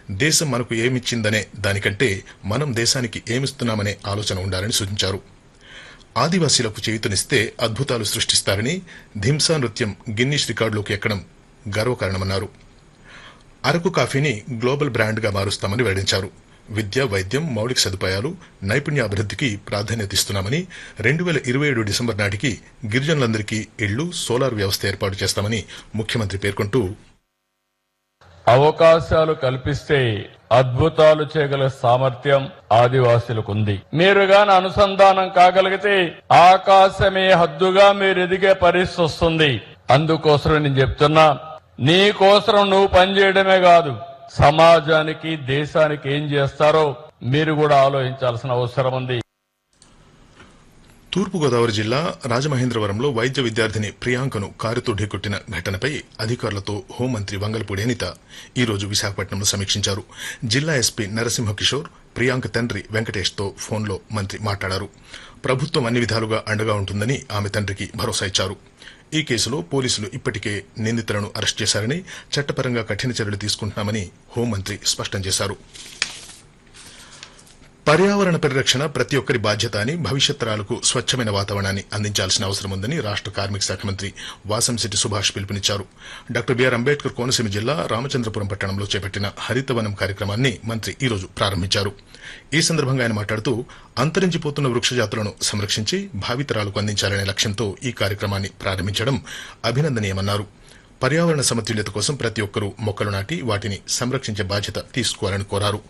దేశం మనకు ఏమిచ్చిందనే దానికంటే మనం దేశానికి ఏమిస్తున్నామనే ఆలోచన ఉండాలని సూచించారు ఆదివాసీలకు చేయుతనిస్తే అద్భుతాలు సృష్టిస్తారని ధింసా నృత్యం గిన్నీస్ రికార్డులోకి ఎక్కడం గర్వకారణమన్నారు అరకు కాఫీని గ్లోబల్ బ్రాండ్గా మారుస్తామని వెల్లడించారు విద్య వైద్యం మౌలిక సదుపాయాలు నైపుణ్యాభివృద్ధికి ప్రాధాన్యత ఇస్తున్నామని రెండు వేల ఇరవై ఏడు డిసెంబర్ నాటికి గిరిజనులందరికీ ఇళ్లు సోలార్ వ్యవస్థ ఏర్పాటు చేస్తామని ముఖ్యమంత్రి పేర్కొంటూ అవకాశాలు కల్పిస్తే అద్భుతాలు చేయగల సామర్థ్యం ఆదివాసులకు ఉంది మీరు గాని అనుసంధానం కాగలిగితే ఆకాశమే హద్దుగా మీరు ఎదిగే పరిస్థితి వస్తుంది అందుకోసం నేను చెప్తున్నా నీ కోసం నువ్వు పనిచేయడమే కాదు సమాజానికి దేశానికి ఏం చేస్తారో మీరు కూడా ఆలోచించాల్సిన అవసరం ఉంది తూర్పుగోదావరి జిల్లా రాజమహేంద్రవరంలో వైద్య విద్యార్థిని ప్రియాంకను కారుతో ఢీకొట్టిన ఘటనపై అధికారులతో హోంమంత్రి వంగలపూడి అనిత ఈ రోజు విశాఖపట్నంలో సమీక్షించారు జిల్లా ఎస్పీ నరసింహ కిషోర్ ప్రియాంక తండ్రి వెంకటేష్తో ఫోన్లో మంత్రి మాట్లాడారు ప్రభుత్వం అన్ని విధాలుగా అండగా ఉంటుందని ఆమె తండ్రికి భరోసా ఇచ్చారు ఈ కేసులో పోలీసులు ఇప్పటికే నిందితులను అరెస్ట్ చేశారని చట్టపరంగా కఠిన చర్యలు తీసుకుంటున్నామని హోంమంత్రి స్పష్టం చేశారు పర్యావరణ పరిరక్షణ ప్రతి ఒక్కరి బాధ్యత అని భవిష్యత్ తరాలకు స్వచ్ఛమైన వాతావరణాన్ని అందించాల్సిన అవసరం ఉందని రాష్ట కార్మిక శాఖ మంత్రి వాసంశెట్టి సుభాష్ పిలుపునిచ్చారు డాక్టర్ బిఆర్ అంబేద్కర్ కోనసీమ జిల్లా రామచంద్రపురం పట్టణంలో చేపట్టిన హరితవనం కార్యక్రమాన్ని మంత్రి ఈ రోజు ప్రారంభించారు ఈ సందర్భంగా ఆయన మాట్లాడుతూ అంతరించిపోతున్న వృక్ష జాతులను సంరక్షించి భావితరాలకు అందించాలనే లక్ష్యంతో ఈ కార్యక్రమాన్ని ప్రారంభించడం అభినందనీయమన్నారు పర్యావరణ సమతుల్యత కోసం ప్రతి ఒక్కరూ మొక్కలు నాటి వాటిని సంరక్షించే బాధ్యత తీసుకోవాలని కోరారు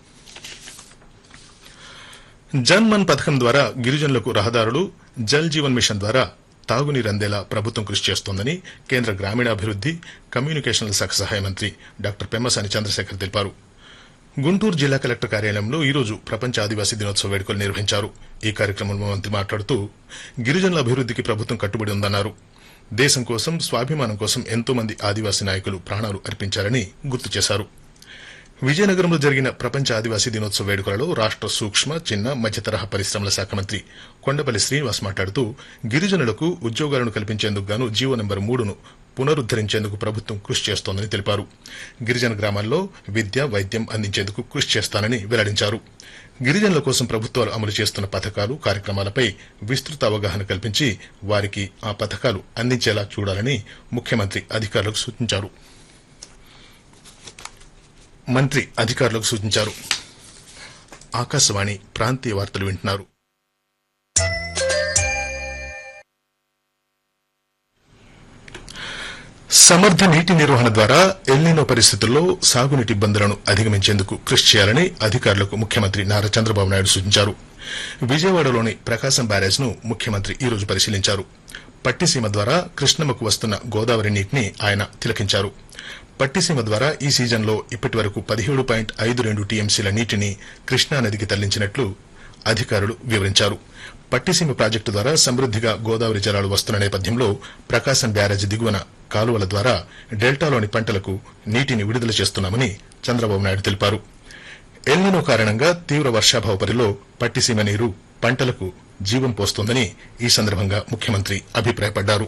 జన్ మన్ పథకం ద్వారా గిరిజనులకు రహదారులు జల్ జీవన్ మిషన్ ద్వారా తాగునీరు అందేలా ప్రభుత్వం కృషి చేస్తోందని కేంద్ర గ్రామీణాభివృద్ది కమ్యూనికేషన్ల శాఖ సహాయ మంత్రి డాక్టర్ పెమ్మసాని చంద్రశేఖర్ తెలిపారు గుంటూరు జిల్లా కలెక్టర్ కార్యాలయంలో ఈ రోజు ప్రపంచ ఆదివాసీ దినోత్సవ వేడుకలు నిర్వహించారు ఈ కార్యక్రమంలో మంత్రి మాట్లాడుతూ గిరిజనుల అభివృద్దికి ప్రభుత్వం కట్టుబడి ఉందన్నారు దేశం కోసం స్వాభిమానం కోసం ఎంతో మంది ఆదివాసీ నాయకులు ప్రాణాలు అర్పించారని గుర్తు చేశారు విజయనగరంలో జరిగిన ప్రపంచ ఆదివాసీ దినోత్సవ వేడుకలలో రాష్ట సూక్ష్మ చిన్న మధ్యతరహా పరిశ్రమల శాఖ మంత్రి కొండపల్లి శ్రీనివాస్ మాట్లాడుతూ గిరిజనులకు ఉద్యోగాలను కల్పించేందుకు గాను జీవో నెంబర్ మూడును పునరుద్దరించేందుకు ప్రభుత్వం కృషి చేస్తోందని తెలిపారు గిరిజన గ్రామాల్లో విద్య వైద్యం అందించేందుకు కృషి చేస్తానని వెల్లడించారు గిరిజనుల కోసం ప్రభుత్వాలు అమలు చేస్తున్న పథకాలు కార్యక్రమాలపై విస్తృత అవగాహన కల్పించి వారికి ఆ పథకాలు అందించేలా చూడాలని ముఖ్యమంత్రి అధికారులకు సూచించారు మంత్రి అధికారులకు సూచించారు ఆకాశవాణి ప్రాంతీయ వార్తలు వింటున్నారు సమర్థ నీటి నిర్వహణ ద్వారా ఎల్నినో పరిస్థితుల్లో సాగునీటి ఇబ్బందులను అధిగమించేందుకు కృషి చేయాలని అధికారులకు ముఖ్యమంత్రి నారా చంద్రబాబు నాయుడు సూచించారు విజయవాడలోని ప్రకాశం బ్యారేజ్ ను ముఖ్యమంత్రి ఈ రోజు పరిశీలించారు పట్టిసీమ ద్వారా కృష్ణమ్మకు వస్తున్న గోదావరి నీటిని ఆయన తిలకించారు పట్టిసీమ ద్వారా ఈ సీజన్లో ఇప్పటి వరకు పదిహేడు పాయింట్ ఐదు రెండు టీఎంసీల నీటిని కృష్ణానదికి తరలించినట్లు అధికారులు వివరించారు పట్టిసీమ ప్రాజెక్టు ద్వారా సమృద్దిగా గోదావరి జలాలు వస్తున్న నేపథ్యంలో ప్రకాశం బ్యారేజ్ దిగువన కాలువల ద్వారా డెల్టాలోని పంటలకు నీటిని విడుదల చేస్తున్నామని చంద్రబాబు నాయుడు తెలిపారు ఎల్నినో కారణంగా తీవ్ర వర్షాభావ పరిలో పట్టిసీమ నీరు పంటలకు జీవం పోస్తోందని ఈ సందర్భంగా ముఖ్యమంత్రి అభిప్రాయపడ్డారు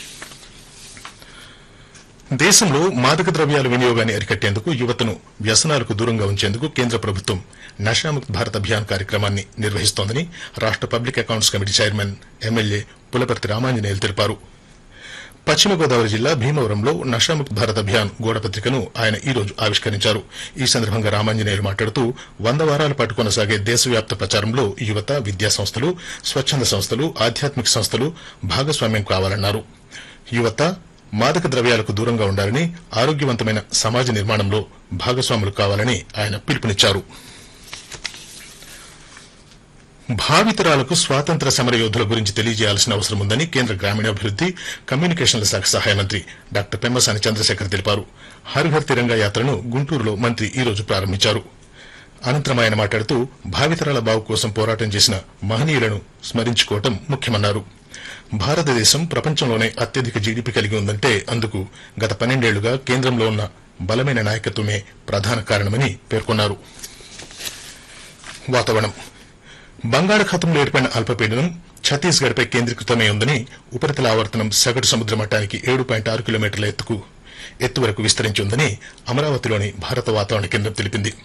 దేశంలో మాదక ద్రవ్యాల వినియోగాన్ని అరికట్టేందుకు యువతను వ్యసనాలకు దూరంగా ఉంచేందుకు కేంద్ర ప్రభుత్వం నషాముక్త్ భారత్ అభియాన్ కార్యక్రమాన్ని నిర్వహిస్తోందని రాష్ట public accounts committee chairman MLA Pulaparthi Ramanjaneyulu తెలిపారు పశ్చిమ గోదావరి జిల్లా భీమవరంలో నషాముక్త్ భారత్ అభియాన్ గోడపత్రికను ఆయన ఈ రోజు ఆవిష్కరించారు ఈ సందర్భంగా రామాంజనేయులు మాట్లాడుతూ వంద వారాల పాటు కొనసాగే దేశవ్యాప్త ప్రచారంలో యువత విద్యా సంస్థలు స్వచ్ఛంద సంస్థలు ఆధ్యాత్మిక సంస్థలు భాగస్వామ్యం కావాలన్నారు యువత మాదక ద్రవ్యాలకు దూరంగా ఉండాలని ఆరోగ్యవంతమైన సమాజ నిర్మాణంలో భాగస్వాములు కావాలని ఆయన పిలుపునిచ్చారు భావితరాలకు స్వాతంత్ర సమర యోధుల గురించి తెలియజేయాల్సిన అవసరం ఉందని కేంద్ర గ్రామీణాభివృద్ది కమ్యూనికేషన్ల శాఖ సహాయ మంత్రి డాక్టర్ పెమ్మసాని చంద్రశేఖర్ తెలిపారు హర్ ఘర్ తిరంగా యాత్రను గుంటూరులో మంత్రి ఈ రోజు ప్రారంభించారు అనంతరం ఆయన మాట్లాడుతూ భావితరాల బావు కోసం పోరాటం చేసిన మహనీయులను స్మరించుకోవటం ముఖ్యమన్నారు భారతదేశం ప్రపంచంలోనే అత్యధిక జీడీపీ కలిగి ఉందంటే అందుకు గత పన్నెండేళ్లుగా కేంద్రంలో ఉన్న బలమైన నాయకత్వమే ప్రధాన కారణమని పేర్కొన్నారు వాతావరణం బంగాళాఖాతంలో ఏర్పడిన అల్పపీడనం ఛత్తీస్గఢ్ పై కేంద్రీకృతమై ఉందని ఉపరితల ఆవర్తనం సగటు సముద్ర మట్టానికి ఏడు పాయింట్ ఆరు కిలోమీటర్ల ఎత్తుకు ఎత్తు వరకు విస్తరించి ఉందని అమరావతిలోని భారత వాతావరణ కేంద్రం తెలిపింది